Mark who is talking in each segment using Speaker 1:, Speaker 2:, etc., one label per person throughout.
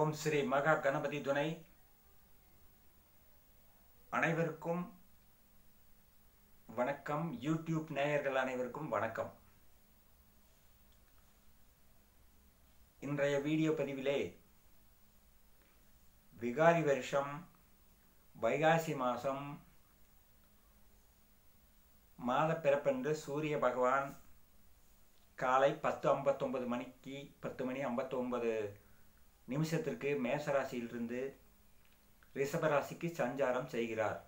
Speaker 1: ஓம் ஸ்ரீ மகா கணபதி துணை அனைவருக்கும் வணக்கம் யூடியூப் நேயர்கள் அனைவருக்கும் வணக்கம் இன்றைய வீடியோ பதிவிலே விகாரி வருஷம் வைகாசி மாதம் மாத பிறப்பென்று சூரிய பகவான் காலை பத்து ஐம்பத்தொம்பது மணிக்கு பத்து மணி ஐம்பத்தொம்பது நிமிஷத்திற்கு மேசராசியிலிருந்து ரிஷபராசிக்கு சஞ்சாரம் செய்கிறார்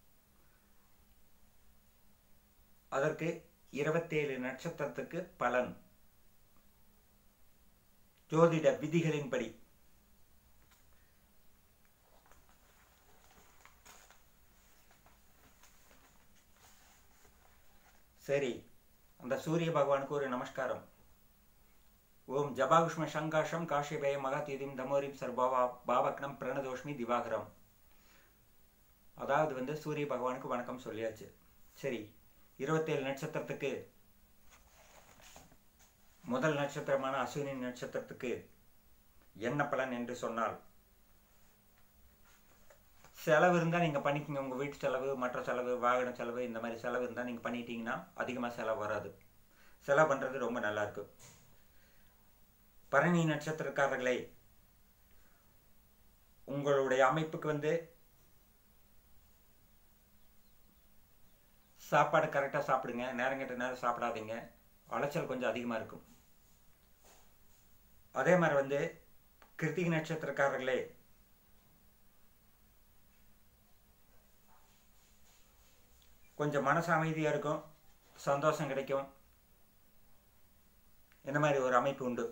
Speaker 1: அதற்கு இருபத்தேழு நட்சத்திரத்துக்கு பலன் ஜோதிட விதிகளின்படி சரி அந்த சூரிய பகவானுக்கு ஒரு நமஸ்காரம் ஓம் ஜபாகுஷ்ம சங்காஷம் காஷிபய மகாதீதிம் தமோரிம் சர்பாவா பாவக்னம் பிரணதோஷ்மி திவாகரம் அதாவது வந்து சூரிய பகவானுக்கு வணக்கம் சொல்லியாச்சு சரி இருபத்தேழு நட்சத்திரத்துக்கு முதல் நட்சத்திரமான அஸ்வினி நட்சத்திரத்துக்கு என்ன பலன் என்று சொன்னால் செலவு இருந்தால் நீங்கள் பண்ணிக்கோங்க உங்கள் வீட்டு செலவு மற்ற செலவு வாகன செலவு இந்த மாதிரி செலவு இருந்தால் நீங்கள் பண்ணிட்டீங்கன்னா அதிகமாக செலவு வராது செலவு பண்ணுறது ரொம்ப நல்லாயிருக்கு பரணி நட்சத்திரக்காரர்களே உங்களுடைய அமைப்புக்கு வந்து சாப்பாடு கரெக்டாக சாப்பிடுங்க நேரம் கெட்ட நேரம் சாப்பிடாதீங்க அலைச்சல் கொஞ்சம் அதிகமாக இருக்கும் அதே மாதிரி வந்து கிருத்திகை நட்சத்திரக்காரர்களே கொஞ்சம் மனசு அமைதியாக இருக்கும் சந்தோஷம் கிடைக்கும் இந்த மாதிரி ஒரு அமைப்பு உண்டு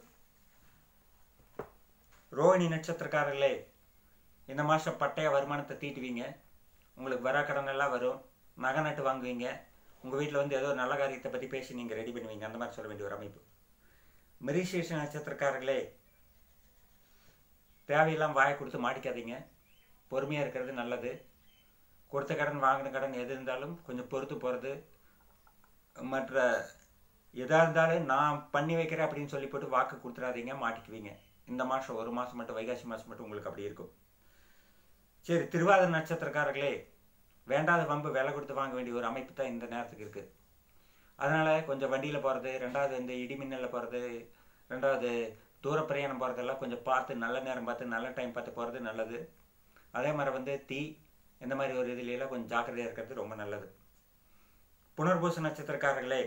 Speaker 1: ரோஹிணி நட்சத்திரக்காரர்களே இந்த மாதம் பட்டைய வருமானத்தை தீட்டுவீங்க உங்களுக்கு வர கடன் எல்லாம் வரும் நகை நட்டு வாங்குவீங்க உங்கள் வீட்டில் வந்து ஏதோ நல்ல காரியத்தை பற்றி பேசி நீங்கள் ரெடி பண்ணுவீங்க அந்த மாதிரி சொல்ல வேண்டிய ஒரு அமைப்பு மிரிசேஷ நட்சத்திரக்காரர்களே தேவையெல்லாம் வாயை கொடுத்து மாட்டிக்காதீங்க பொறுமையாக இருக்கிறது நல்லது கொடுத்த கடன் வாங்கின கடன் எது இருந்தாலும் கொஞ்சம் பொறுத்து போகிறது மற்ற எதாக இருந்தாலும் நான் பண்ணி வைக்கிறேன் அப்படின்னு சொல்லி போட்டு வாக்கு கொடுத்துடாதீங்க மாட்டிக்குவீங்க இந்த மாதம் ஒரு மாதம் மட்டும் வைகாசி மாதம் மட்டும் உங்களுக்கு அப்படி இருக்கும் சரி திருவாதிர நட்சத்திரக்காரர்களே வேண்டாத வம்பு விலை கொடுத்து வாங்க வேண்டிய ஒரு அமைப்பு தான் இந்த நேரத்துக்கு இருக்குது அதனால் கொஞ்சம் வண்டியில் போகிறது ரெண்டாவது இந்த இடிமின்னலில் போகிறது ரெண்டாவது தூர பிரயாணம் போகிறதெல்லாம் கொஞ்சம் பார்த்து நல்ல நேரம் பார்த்து நல்ல டைம் பார்த்து போகிறது நல்லது அதே மாதிரி வந்து தீ இந்த மாதிரி ஒரு இதுலையெல்லாம் கொஞ்சம் ஜாக்கிரதையாக இருக்கிறது ரொம்ப நல்லது புனர்பூச நட்சத்திரக்காரர்களே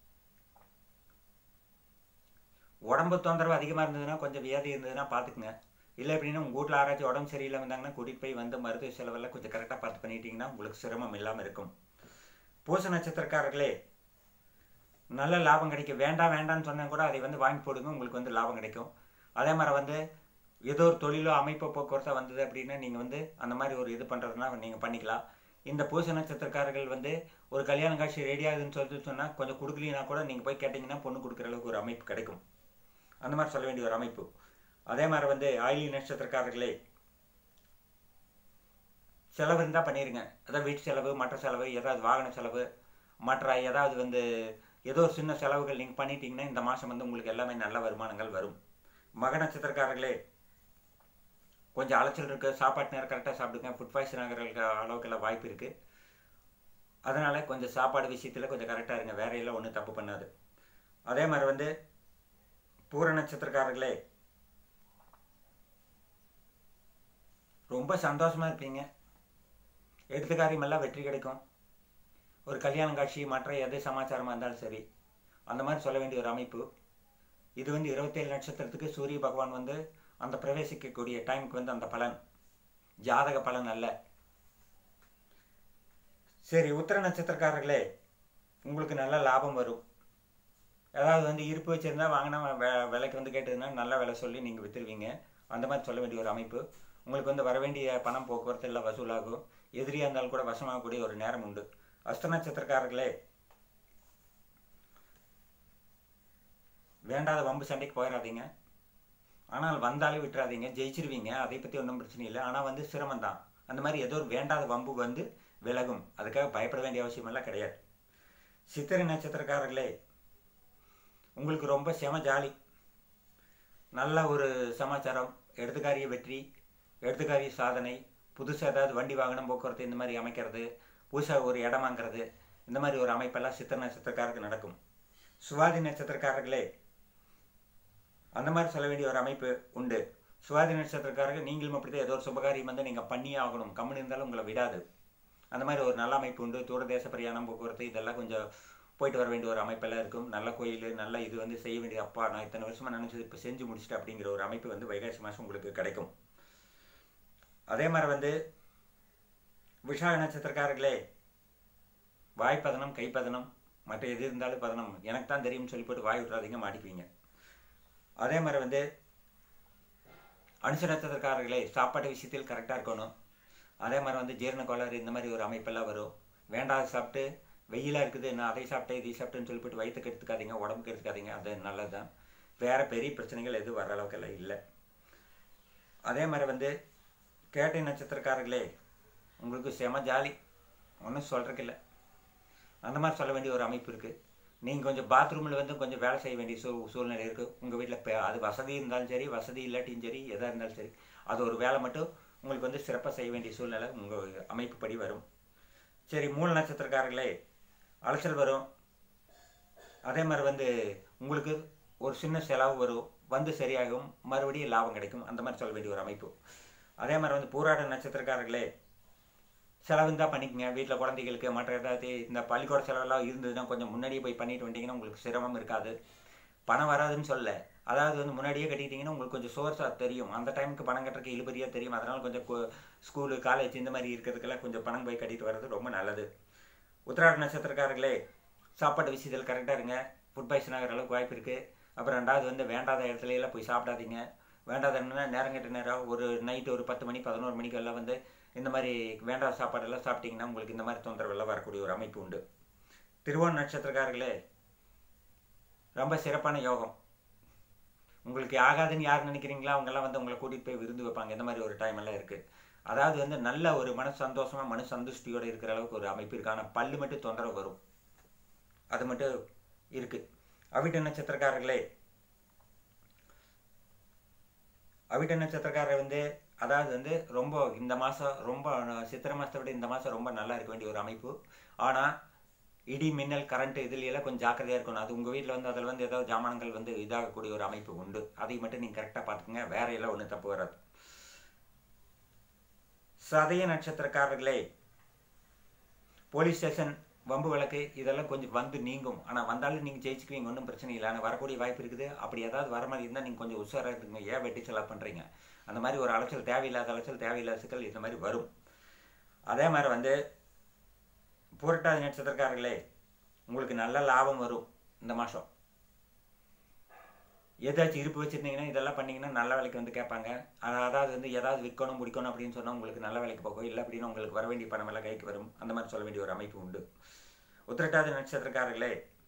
Speaker 1: உடம்பு தொந்தரவு அதிகமாக இருந்ததுன்னா கொஞ்சம் வியாதி இருந்ததுன்னா பார்த்துக்குங்க இல்லை அப்படின்னா உங்கள் வீட்டில் ஆராய்ச்சி உடம்பு சரியில்லை வந்தாங்கன்னா கூட்டிகிட்டு போய் வந்து மருத்துவ செலவெல்லாம் கொஞ்சம் கரெக்டாக பார்த்து பண்ணிட்டீங்கன்னா உங்களுக்கு சிரமம் இல்லாமல் இருக்கும் பூச நட்சத்திரக்காரர்களே நல்ல லாபம் கிடைக்கும் வேண்டாம் வேண்டாம்னு சொன்னால் கூட அதை வந்து வாங்கி போடுங்க உங்களுக்கு வந்து லாபம் கிடைக்கும் அதே மாதிரி வந்து ஏதோ ஒரு தொழிலோ அமைப்பு போக்குவரத்தோ வந்தது அப்படின்னா நீங்கள் வந்து அந்த மாதிரி ஒரு இது பண்ணுறதுனா நீங்கள் பண்ணிக்கலாம் இந்த பூச நட்சத்திரக்காரர்கள் வந்து ஒரு கல்யாண காட்சி ரெடி ஆகுதுன்னு சொல்லிட்டு சொன்னால் கொஞ்சம் கொடுக்கலனா கூட நீங்கள் போய் கேட்டிங்கன்னா பொண்ணு கொடுக்குற அளவுக்கு ஒரு அமைப்பு கிடைக்கும் அந்த மாதிரி சொல்ல வேண்டிய ஒரு அமைப்பு அதே மாதிரி வந்து ஆயிலி நட்சத்திரக்காரர்களே செலவு இருந்தால் பண்ணிடுங்க அதாவது வீட்டு செலவு மற்ற செலவு ஏதாவது வாகன செலவு மற்ற ஏதாவது வந்து ஏதோ ஒரு சின்ன செலவுகள் நீங்கள் பண்ணிட்டீங்கன்னா இந்த மாதம் வந்து உங்களுக்கு எல்லாமே நல்ல வருமானங்கள் வரும் மக நட்சத்திரக்காரர்களே கொஞ்சம் அலைச்சல் இருக்குது சாப்பாட்டு நேரம் கரெக்டாக சாப்பிடுங்க ஃபுட் பாய்சன் ஆகிற அளவுக்கெல்லாம் வாய்ப்பு இருக்குது அதனால் கொஞ்சம் சாப்பாடு விஷயத்தில் கொஞ்சம் கரெக்டாக இருங்க வேற எல்லாம் ஒன்றும் தப்பு பண்ணாது அதே மாதிரி வந்து பூர நட்சத்திரக்காரர்களே ரொம்ப சந்தோஷமாக இருப்பீங்க எடுத்த காரியமெல்லாம் வெற்றி கிடைக்கும் ஒரு கல்யாண காட்சி மற்ற எது சமாச்சாரமாக இருந்தாலும் சரி அந்த மாதிரி சொல்ல வேண்டிய ஒரு அமைப்பு இது வந்து இருபத்தேழு நட்சத்திரத்துக்கு சூரிய பகவான் வந்து அந்த பிரவேசிக்கக்கூடிய டைமுக்கு வந்து அந்த பலன் ஜாதக பலன் அல்ல சரி உத்தர நட்சத்திரக்காரர்களே உங்களுக்கு நல்ல லாபம் வரும் ஏதாவது வந்து இருப்பு வச்சுருந்தா வாங்கினா விலைக்கு வந்து கேட்டதுன்னா நல்ல விலை சொல்லி நீங்கள் விற்றுருவீங்க அந்த மாதிரி சொல்ல வேண்டிய ஒரு அமைப்பு உங்களுக்கு வந்து வர வேண்டிய பணம் போக்குவரத்து எல்லாம் வசூலாகும் எதிரியாக இருந்தாலும் கூட வசமாகக்கூடிய ஒரு நேரம் உண்டு அஸ்த நட்சத்திரக்காரர்களே வேண்டாத வம்பு சண்டைக்கு போயிடாதீங்க ஆனால் வந்தாலே விட்டுறாதீங்க ஜெயிச்சிருவீங்க அதை பற்றி ஒன்றும் பிரச்சனை இல்லை ஆனால் வந்து சிரமம் தான் அந்த மாதிரி ஏதோ ஒரு வேண்டாத வம்பு வந்து விலகும் அதுக்காக பயப்பட வேண்டிய அவசியமெல்லாம் கிடையாது சித்திரை நட்சத்திரக்காரர்களே உங்களுக்கு ரொம்ப செம ஜாலி நல்ல ஒரு சமாச்சாரம் எடுத்துக்காரிய வெற்றி எடுத்துக்காரிய சாதனை புதுசாக ஏதாவது வண்டி வாகனம் போக்குவரத்து இந்த மாதிரி அமைக்கிறது புதுசாக ஒரு இடம் வாங்குறது இந்த மாதிரி ஒரு அமைப்பெல்லாம் சித்திர நட்சத்திரக்காரருக்கு நடக்கும் சுவாதி நட்சத்திரக்காரர்களே அந்த மாதிரி சொல்ல வேண்டிய ஒரு அமைப்பு உண்டு சுவாதி நட்சத்திரக்காரர்கள் நீங்களும் அப்படித்தான் ஏதோ ஒரு சுபகாரியம் வந்து நீங்கள் பண்ணியே ஆகணும் கம்மன் இருந்தாலும் உங்களை விடாது அந்த மாதிரி ஒரு நல்ல அமைப்பு உண்டு தூரதேச பிரயாணம் போக்குவரத்து இதெல்லாம் கொஞ்சம் போயிட்டு வர வேண்டிய ஒரு அமைப்பெல்லாம் இருக்கும் நல்ல கோயில் நல்ல இது வந்து செய்ய வேண்டிய அப்பா நான் இத்தனை வருஷமாக நினச்சது இப்போ செஞ்சு முடிச்சிட்டேன் அப்படிங்கிற ஒரு அமைப்பு வந்து வைகாசி மாதம் உங்களுக்கு கிடைக்கும் அதே மாதிரி வந்து விஷாக நட்சத்திரக்காரர்களே வாய்ப்பதனம் கைப்பதனம் மற்ற எது இருந்தாலும் பதனம் எனக்கு தான் தெரியும்னு சொல்லி போட்டு வாய் விட்றாதீங்க மாட்டிக்குவீங்க அதே மாதிரி வந்து அனுச நட்சத்திரக்காரர்களே சாப்பாட்டு விஷயத்தில் கரெக்டாக இருக்கணும் அதே மாதிரி வந்து ஜீரண கோளாறு இந்த மாதிரி ஒரு அமைப்பெல்லாம் வரும் வேண்டாத சாப்பிட்டு வெயிலாக இருக்குது நான் அதை சாப்பிட்டேன் இதை சாப்பிட்டேன்னு சொல்லி போட்டு வயிற்றுக்கு எடுத்துக்காதீங்க உடம்புக்கு எடுத்துக்காதீங்க அது நல்லது தான் வேறு பெரிய பிரச்சனைகள் எதுவும் வர அளவுக்கெல்லாம் இல்லை அதே மாதிரி வந்து கேட்டை நட்சத்திரக்காரர்களே உங்களுக்கு செம ஜாலி ஒன்றும் சொல்கிறதுக்கு இல்லை அந்த மாதிரி சொல்ல வேண்டிய ஒரு அமைப்பு இருக்குது நீங்கள் கொஞ்சம் பாத்ரூமில் வந்து கொஞ்சம் வேலை செய்ய வேண்டிய சூ சூழ்நிலை இருக்குது உங்கள் வீட்டில் அது வசதி இருந்தாலும் சரி வசதி இல்லாட்டியும் சரி எதாக இருந்தாலும் சரி அது ஒரு வேலை மட்டும் உங்களுக்கு வந்து சிறப்பாக செய்ய வேண்டிய சூழ்நிலை உங்கள் அமைப்புப்படி வரும் சரி மூல நட்சத்திரக்காரர்களே அலைச்சல் வரும் அதே மாதிரி வந்து உங்களுக்கு ஒரு சின்ன செலவு வரும் வந்து சரியாகும் மறுபடியும் லாபம் கிடைக்கும் அந்த மாதிரி சொல்ல வேண்டிய ஒரு அமைப்பு அதே மாதிரி வந்து பூராட நட்சத்திரக்காரர்களே செலவு தான் பண்ணிக்கங்க வீட்டில் குழந்தைகளுக்கு மற்ற ஏதாவது இந்த பள்ளிக்கூட செலவெல்லாம் இருந்ததுன்னா கொஞ்சம் முன்னாடியே போய் பண்ணிட்டு வந்தீங்கன்னா உங்களுக்கு சிரமம் இருக்காது பணம் வராதுன்னு சொல்ல அதாவது வந்து முன்னாடியே கட்டிட்டீங்கன்னா உங்களுக்கு கொஞ்சம் சோர்ஸாக தெரியும் அந்த டைமுக்கு பணம் கட்டுறதுக்கு இழுபறியாக தெரியும் அதனால் கொஞ்சம் ஸ்கூலு காலேஜ் இந்த மாதிரி இருக்கிறதுக்கெல்லாம் கொஞ்சம் பணம் போய் கட்டிட்டு வர்றது ரொம்ப நல்லது உத்திராட நட்சத்திரக்காரர்களே சாப்பாட்டு விஷயத்தில் கரெக்டாக இருங்க ஃபுட் பாய்சன் ஆகிற அளவுக்கு வாய்ப்பு இருக்குது அப்புறம் ரெண்டாவது வந்து வேண்டாத இடத்துல எல்லாம் போய் சாப்பிடாதீங்க வேண்டாத என்னன்னா நேரம் கெட்ட நேரம் ஒரு நைட்டு ஒரு பத்து மணி பதினோரு மணிக்கு எல்லாம் வந்து இந்த மாதிரி வேண்டாத சாப்பாடெல்லாம் சாப்பிட்டீங்கன்னா உங்களுக்கு இந்த மாதிரி தொந்தரவெல்லாம் வரக்கூடிய ஒரு அமைப்பு உண்டு திருவோண நட்சத்திரக்காரர்களே ரொம்ப சிறப்பான யோகம் உங்களுக்கு ஆகாதுன்னு யார் நினைக்கிறீங்களோ அவங்கெல்லாம் வந்து உங்களை கூட்டிகிட்டு போய் விருந்து வைப்பாங்க இந்த மாதிரி ஒரு டைம் எல்லாம் இருக்குது அதாவது வந்து நல்ல ஒரு மன சந்தோஷமாக மன சந்துஷ்டியோடு இருக்கிற அளவுக்கு ஒரு அமைப்பு இருக்கு ஆனால் பல்லு மட்டும் தொந்தரவு வரும் அது மட்டும் இருக்குது அவிட்ட நட்சத்திரக்காரர்களே அவிட்ட நட்சத்திரக்காரர் வந்து அதாவது வந்து ரொம்ப இந்த மாதம் ரொம்ப சித்திரை மாதத்தை விட இந்த மாதம் ரொம்ப நல்லா இருக்க வேண்டிய ஒரு அமைப்பு ஆனால் இடி மின்னல் கரண்ட் இதுல எல்லாம் கொஞ்சம் ஜாக்கிரதையாக இருக்கணும் அது உங்கள் வீட்டில் வந்து அதில் வந்து ஏதாவது ஜாமான்கள் வந்து இதாகக்கூடிய ஒரு அமைப்பு உண்டு அதை மட்டும் நீங்கள் கரெக்டாக பார்த்துக்குங்க வேற எல்லாம் ஒன்றும் தப்பு வராது சதய நட்சத்திரக்காரர்களே போலீஸ் ஸ்டேஷன் வம்பு வழக்கு இதெல்லாம் கொஞ்சம் வந்து நீங்கும் ஆனால் வந்தாலும் நீங்கள் ஜெயிச்சுக்குவீங்க ஒன்றும் பிரச்சனை இல்லை ஆனால் வரக்கூடிய வாய்ப்பு இருக்குது அப்படி ஏதாவது வர மாதிரி இருந்தால் நீங்கள் கொஞ்சம் உஷாராக இருக்குங்க ஏன் வெட்டி செலவு பண்ணுறீங்க அந்த மாதிரி ஒரு அலைச்சல் தேவையில்லாத அலைச்சல் தேவையில்லாத சிக்கல் இந்த மாதிரி வரும் அதே மாதிரி வந்து புரட்டாதி நட்சத்திரக்காரர்களே உங்களுக்கு நல்ல லாபம் வரும் இந்த மாதம் ஏதாச்சும் இருப்பு வச்சுருந்தீங்கன்னா இதெல்லாம் பண்ணிங்கன்னா நல்ல வேலைக்கு வந்து கேட்பாங்க அதாவது வந்து ஏதாவது விற்கணும் முடிக்கணும் அப்படின்னு சொன்னால் உங்களுக்கு நல்ல வேலைக்கு போகும் இல்லை அப்படின்னு உங்களுக்கு வர வேண்டிய பணம் எல்லாம் கைக்கு வரும் அந்த மாதிரி சொல்ல வேண்டிய ஒரு அமைப்பு உண்டு உத்திரட்டாதி நட்சத்திரக்காரர்களே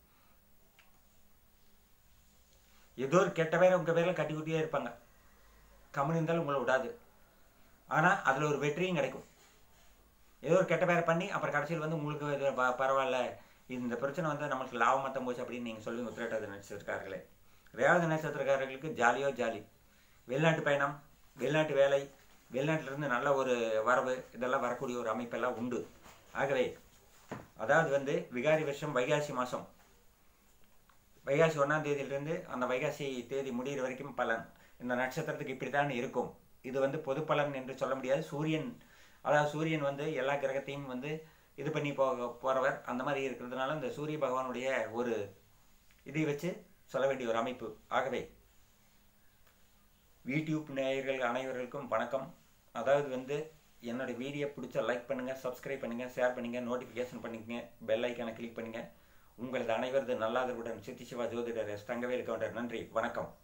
Speaker 1: ஏதோ ஒரு கெட்ட பேரை உங்கள் பேரில் கட்டி குட்டியே இருப்பாங்க கம்மன் இருந்தாலும் உங்களை விடாது ஆனால் அதில் ஒரு வெற்றியும் கிடைக்கும் ஏதோ ஒரு கெட்ட பேரை பண்ணி அப்புறம் கடைசியில் வந்து உங்களுக்கு இது ப- பரவாயில்ல இந்த பிரச்சனை வந்து நம்மளுக்கு லாபமாக தான் போச்சு அப்படின்னு நீங்கள் சொல்லுவீங்க உத்திரட்டாதி நட்சத்திரக்காரர்களே ரேவதி நட்சத்திரக்காரர்களுக்கு ஜாலியோ ஜாலி வெளிநாட்டு பயணம் வெளிநாட்டு வேலை வெளிநாட்டிலிருந்து நல்ல ஒரு வரவு இதெல்லாம் வரக்கூடிய ஒரு அமைப்பெல்லாம் உண்டு ஆகவே அதாவது வந்து விகாரி வருஷம் வைகாசி மாதம் வைகாசி ஒன்றாம் தேதியிலிருந்து அந்த வைகாசி தேதி முடிகிற வரைக்கும் பலன் இந்த நட்சத்திரத்துக்கு இப்படித்தான் இருக்கும் இது வந்து பொது பலன் என்று சொல்ல முடியாது சூரியன் அதாவது சூரியன் வந்து எல்லா கிரகத்தையும் வந்து இது பண்ணி போக போகிறவர் அந்த மாதிரி இருக்கிறதுனால இந்த சூரிய பகவானுடைய ஒரு இதை வச்சு சொல்ல வேண்டிய ஒரு அமைப்பு ஆகவே யூடியூப் நேயர்கள் அனைவர்களுக்கும் வணக்கம் அதாவது வந்து என்னோட வீடியோ பிடிச்சா லைக் பண்ணுங்கள் சப்ஸ்கிரைப் பண்ணுங்கள் ஷேர் பண்ணுங்கள் நோட்டிஃபிகேஷன் பண்ணிக்கங்க பெல் ஐக்கானை கிளிக் பண்ணுங்கள் உங்களது அனைவரது நல்லாதருடன் சித்தி சிவா ஜோதிடர் எஸ் தங்கவேல் கவுண்டர் நன்றி வணக்கம்